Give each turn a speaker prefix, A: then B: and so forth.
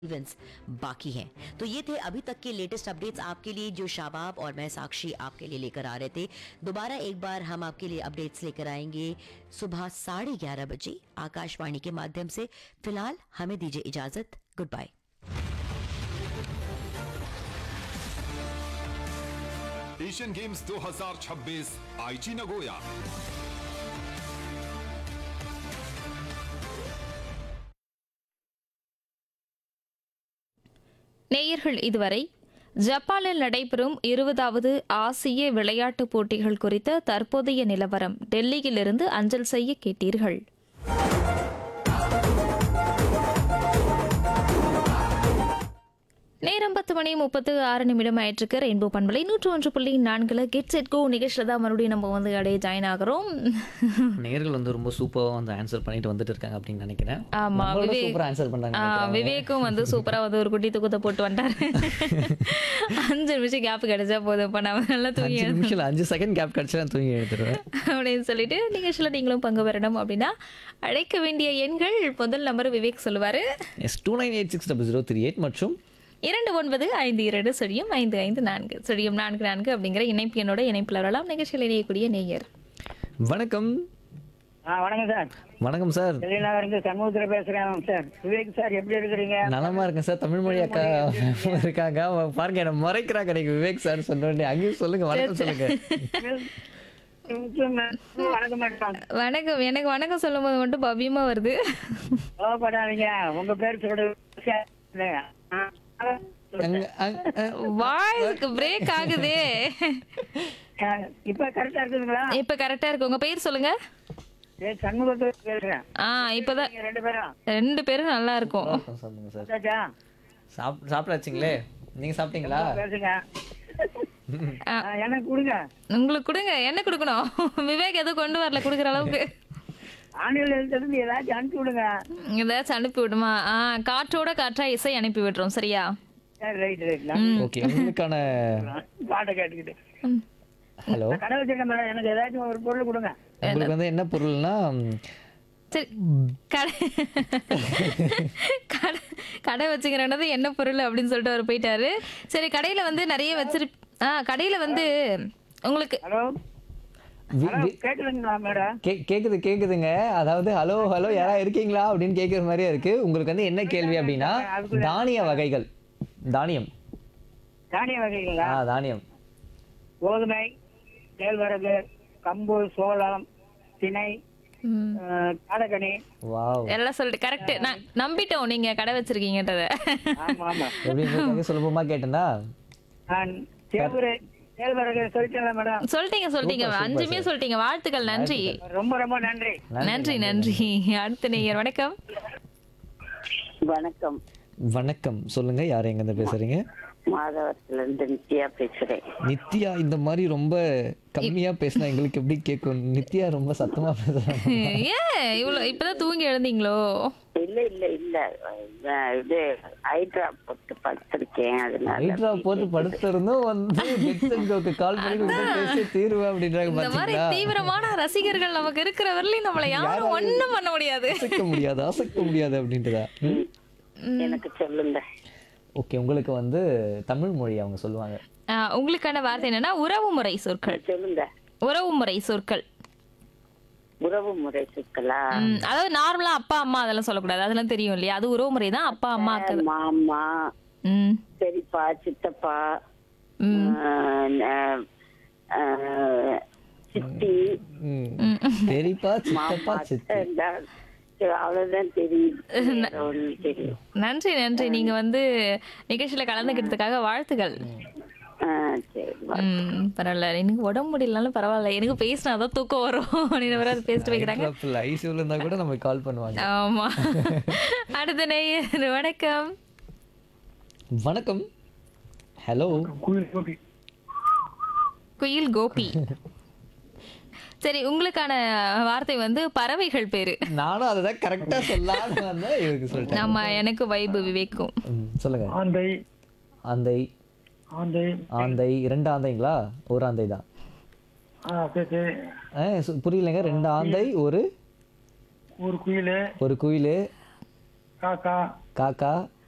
A: Events बाकी हैं तो ये थे अभी तक के लेटेस्ट अपडेट्स आपके लिए जो शाबाब और मैं साक्षी आपके लिए लेकर आ रहे थे दोबारा एक बार हम आपके लिए अपडेट्स लेकर आएंगे सुबह साढ़े ग्यारह बजे आकाशवाणी के माध्यम से फिलहाल हमें दीजिए इजाजत गुड बाय
B: एशियन गेम्स 2026 आईची नगोया
C: நேயர்கள் இதுவரை ஜப்பானில் நடைபெறும் இருபதாவது ஆசிய விளையாட்டுப் போட்டிகள் குறித்த தற்போதைய நிலவரம் டெல்லியிலிருந்து அஞ்சல் செய்ய கேட்டீர்கள் நேரம் பத்து மணி முப்பத்து ஆறு நிமிடம் ஆயிட்டிருக்கு ரெயின்போ பண்பலை நூற்று ஒன்று புள்ளி நான்கில் கெட் செட் கோ நிகழ்ச்சியில் தான் மறுபடியும் நம்ம வந்து அப்படியே ஜாயின் ஆகிறோம்
D: நேர்கள் வந்து ரொம்ப சூப்பராக வந்து ஆன்சர் பண்ணிட்டு வந்துட்டு இருக்காங்க அப்படின்னு நினைக்கிறேன்
C: ஆமா, விவேக்.
D: சூப்பராக ஆன்சர் பண்றாங்க
C: ஆ, விவேக்கும் வந்து சூப்பரா வந்து ஒரு குட்டி தூக்கத்தை போட்டு வந்துட்டாரு அஞ்சு நிமிஷம் கேப் கிடைச்சா போதும் இப்ப நான் நல்லா தூங்கி
D: அஞ்சு நிமிஷம் அஞ்சு செகண்ட் கேப் கிடச்சா நான் தூங்கி எழுதுருவேன்
C: அப்படின்னு சொல்லிட்டு நிகழ்ச்சியில் நீங்களும் பங்கு பெறணும் அப்படின்னா அழைக்க வேண்டிய எண்கள் முதல் நம்பர் விவேக் சொல்லுவாரு
D: yes two nine eight six double zero three eight மற்றும்
C: இரண்டு ஒன்பது ஐந்து இரண்டு சுழியம் ஐந்து ஐந்து நான்கு சுழியம் நான்கு நான்கு அப்படிங்கிற இணைப்பு என்னோட இணைப்பில் வரலாம் நிகழ்ச்சியில் இணையக்கூடிய நேயர்
D: வணக்கம்
E: ஆ வணக்கம் சார்
D: வணக்கம் சார்
E: வெளிநகர் இருந்து சண்முகத்தில் பேசுறேன் சார் விவேக் சார் எப்படி இருக்கிறீங்க
D: நலமா இருக்கேன் சார் தமிழ் மொழி அக்கா இருக்காங்க அவங்க பாருங்க என்ன மறைக்கிறா கிடைக்கு விவேக் சார் சொன்னோடனே அங்கேயும் சொல்லுங்க வணக்கம் சொல்லுங்க
E: வணக்கம் மேடம்
C: வணக்கம் எனக்கு வணக்கம் சொல்லும் போது மட்டும் பவ்யமா வருது
E: கோவப்படாதீங்க உங்க பேர் சொல்றது
D: அங்க- அங்க- அ-
C: வாய்ஸ்க்கு பிரேக் ஆகுதே
E: இப்ப கரெக்டா இருக்குதுங்களா
C: இப்ப கரெக்டா இருக்கு உங்க பேர் சொல்லுங்க
E: ஏ சண்முகத்தில் பேசுறேன்
C: ஆ இப்பதான்
E: நீங்க ரெண்டு பேரும்
C: ரெண்டு பேரும் நல்லா இருக்கும்
D: சொல்லுங்க சார்
E: சாச்சா
D: சாப் சாப்பிடாச்சுங்களே நீங்க சாப்பிட்டீங்களா
E: பேசுங்க
C: ஆ.
E: ஆ, எனக்கு கொடுங்க
C: உங்களுக்கு கொடுங்க என்ன கொடுக்கணும் விவேக் எதுவும் கொண்டு வரல கொடுக்குற அளவுக்கு
E: ஆன்லைன்ல இருந்து ஏதாச்சும் அனுப்பி விடுங்க
C: ஏதாச்சும் அனுப்பி விடுமா ஆ காற்றோட காற்றா இசை அனுப்பி விடுறோம் சரியா
E: சரி ரைட் ரைட்
D: ஓகே உங்களுக்கான
E: பாட்டை கேட்டுக்கிட்டு
C: ம்.
D: ஹலோ
E: நான் கடை வச்சிருக்கேன் மேடம் எனக்கு ஏதாச்சும் ஒரு பொருள் கொடுங்க
D: உங்களுக்கு வந்து என்ன பொருள்னா
C: சரி கடை கடை கடை வச்சுக்கிறனது என்ன பொருள் அப்படின்னு சொல்லிட்டு அவர் போயிட்டாரு சரி கடையில வந்து நிறைய வச்சிரு ஆ கடையில வந்து உங்களுக்கு
E: ஹலோ
D: வி-
E: ஹலோ
D: வி-
E: கேக்குதுங்களா மேடம்
D: கே- கேக்குது கேக்குதுங்க அதாவது ஹலோ ஹலோ யாரா இருக்கீங்களா அப்படின்னு கேக்குற மாதிரியே இருக்கு உங்களுக்கு வந்து என்ன கேள்வி அப்படின்னா தானிய வகைகள் தானியம்
E: தானிய வகைகளா
D: ஆ தானியம்
E: கோதுமை கேழ்வரகு கம்பு சோளம் திணை
C: ம்,
E: அஹ், காடக்கனி
D: வாவ்
C: எல்லாம் சொல்லிட்டு கரெக்ட் நான் நம்பிட்டோம் நீங்க கடை வச்சிருக்கீங்கன்றத
E: ஆமா ஆமா
D: எப்படி உங்களுக்கு சுலபமா கேட்டேன்னா
E: நான் கேழ்வரை கேழ்வரகு சொல்லிட்டேன் மேடம்
C: சொல்லிட்டீங்க சொல்லிட்டீங்க அஞ்சுமே சொல்லிட்டீங்க வாழ்த்துக்கள் நன்றி
E: ரொம்ப ரொம்ப நன்றி
C: நன்றி நன்றி அடுத்த நேயர் வணக்கம்
F: வணக்கம்
D: வணக்கம் சொல்லுங்க யார் எங்க இருந்து பேசுறீங்க
F: மாதவரத்துல இருந்து நித்யா பேசுறேன்
D: நித்யா இந்த மாதிரி ரொம்ப கம்மியா பேசினா எங்களுக்கு எப்படி கேட்கும் நித்யா ரொம்ப சத்தமா பேசுறாங்க
C: ஏன் இவ்வளவு இப்பதான் தூங்கி எழுந்தீங்களோ
F: இல்ல இல்ல இல்ல அஹ் இது ஹைட்ரா போட்டு படுத்திருக்கேன் அதனால
D: ஹைட்ரா போட்டு படுத்திருந்தும் வந்து கெட்ஸன்கோக்கு கால் பண்ணி உங்க பேசி தீர்வு அப்படின்றாங்க
C: இந்த மாதிரி
D: பாத்தீங்களா
C: தீவிரமான ரசிகர்கள் நமக்கு இருக்கிற வரலையும் நம்மள யாரும் ஒண்ணும் பண்ண முடியாது
D: அசைக்க முடியாது அசைக்க முடியாது அப்படின்றதா ம்?
F: எனக்கு சொல்லுங்க
D: ஓகே உங்களுக்கு வந்து தமிழ் மொழி அவங்க சொல்லுவாங்க
C: ஆஹ், உங்களுக்கான வார்த்தை என்னன்னா உறவு முறை சொற்கள்
F: சொல்லுங்க
C: உறவு முறை சொற்கள்
F: உறவு முறை சொற்களா
C: ம், அதாவது நார்மலா அப்பா அம்மா அதெல்லாம் சொல்லக்கூடாது அதெல்லாம் தெரியும் இல்லையா அது உறவு முறை தான் அப்பா அம்மா அக்கா
F: மாமா
C: ம்
F: பெரியப்பா சித்தப்பா
C: ம்.
F: அஹ், அஹ், சித்தி
D: ம். பெரியப்பா சித்தப்பா சித்தி
F: அஹ், அவ்வளவுதான் தெரியும் வேற ஒண்ணும் தெரியும்
C: நன்றி நன்றி நீங்க வந்து நிகழ்ச்சியில கலந்துக்கிட்டதுக்காக வாழ்த்துக்கள்
F: ஆஹ் சரி
C: ம் பரவாயில்ல எனக்கு உடம்பு முடியலனாலும் பரவாயில்ல எனக்கு பேசினாதான் தூக்கம் வரும் அப்படின்னு வேற அது பேசிட்டு வைக்கிறாங்க
D: ஐசியூல இருந்தா கூட நம்ம கால் பண்ணுவாங்க
C: ஆமா அடுத்த நேயர் வணக்கம்
D: வணக்கம் ஹலோ
C: குயில் கோபி சரி உங்களுக்கான வார்த்தை வந்து பறவைகள் பேரு
D: நானும் அதை தான் கரெக்டா சொல்லலாம்னு வந்தேன் இவருக்கு சொல்லிட்டேன்
C: நம்ம எனக்கு வைபு விவேக்கும்
D: ம், சொல்லுங்க
E: ஆந்தை
D: ஆந்தை
E: ஆந்தை
D: ஆந்தை ரெண்டு ஆந்தைங்களா ஒரு ஆந்தை தான்
E: ஆ சரி சரி
D: ஆ, சு- புரியலைங்க ரெண்டு ஆந்தை ஒரு
E: ஒரு குயில்
D: ஒரு குயில்
E: காக்கா
D: காக்கா